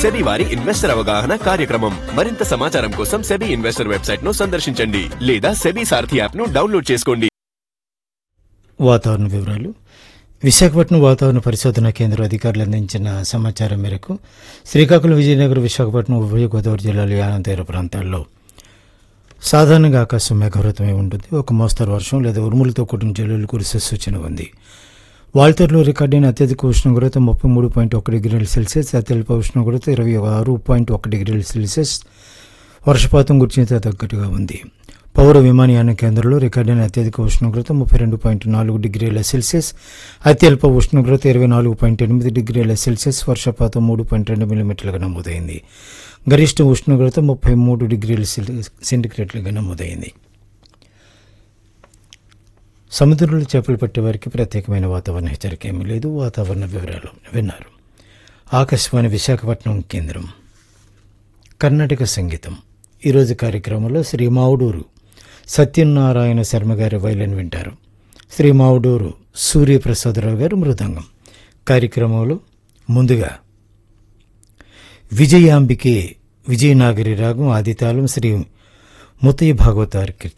SEBI వారి investor అవగాహన కార్యక్రమం మరింత సమాచారం కోసం సెబీ ఇన్వెస్టర్ వెబ్సైట్ ను సందర్శించండి లేదా సెబీ సారథి యాప్ ను డౌన్లోడ్ చేసుకోండి వాతావరణ వివరాలు విశాఖపట్నం వాతావరణ పరిశోధన కేంద్ర అధికారులు అందించిన సమాచారం మేరకు శ్రీకాకుళం విజయనగరం విశాఖపట్నం ఉభయ గోదావరి జిల్లాల యానం తీర ప్రాంతాల్లో సాధారణంగా ఆకాశం మేఘావృతమై ఉంటుంది ఒక మోస్తరు వర్షం లేదా ఉరుములతో కూడిన జల్లులు కురిసే సూచన ఉంది వాల్తర్లో రికార్డైన అత్యధిక ఉష్ణోగ్రత ముప్పై మూడు పాయింట్ ఒక డిగ్రీల సెల్సియస్ అత్యల్ప ఉష్ణోగ్రత ఇరవై ఆరు పాయింట్ ఒక డిగ్రీల సెల్సియస్ వర్షపాతం గురించి తగ్గట్టుగా ఉంది పౌర విమానయాన కేంద్రంలో రికార్డైన అత్యధిక ఉష్ణోగ్రత ముప్పై రెండు పాయింట్ నాలుగు డిగ్రీల సెల్సియస్ అత్యల్ప ఉష్ణోగ్రత ఇరవై నాలుగు పాయింట్ ఎనిమిది డిగ్రీల సెల్సియస్ వర్షపాతం మూడు పాయింట్ రెండు మిల్లీమీటర్లుగా నమోదైంది గరిష్ట ఉష్ణోగ్రత ముప్పై మూడు డిగ్రీల సెల్- సెంటిగ్రేడ్లుగా నమోదైంది సముద్రంలో చేపలు పట్టే వారికి ప్రత్యేకమైన వాతావరణ హెచ్చరిక ఏమీ లేదు వాతావరణ వివరాలు విన్నారు ఆకాశవాణి విశాఖపట్నం కేంద్రం కర్ణాటక సంగీతం ఈరోజు కార్యక్రమంలో శ్రీ మావుడూరు సత్యనారాయణ శర్మ గారి వైలిన్ వింటారు శ్రీ మావుడూరు సూర్యప్రసాదరావు గారు మృదంగం కార్యక్రమంలో ముందుగా విజయాంబికే విజయనాగరి రాగం ఆదితాళం శ్రీ ముత్తయ్య భాగవతారి కీర్తన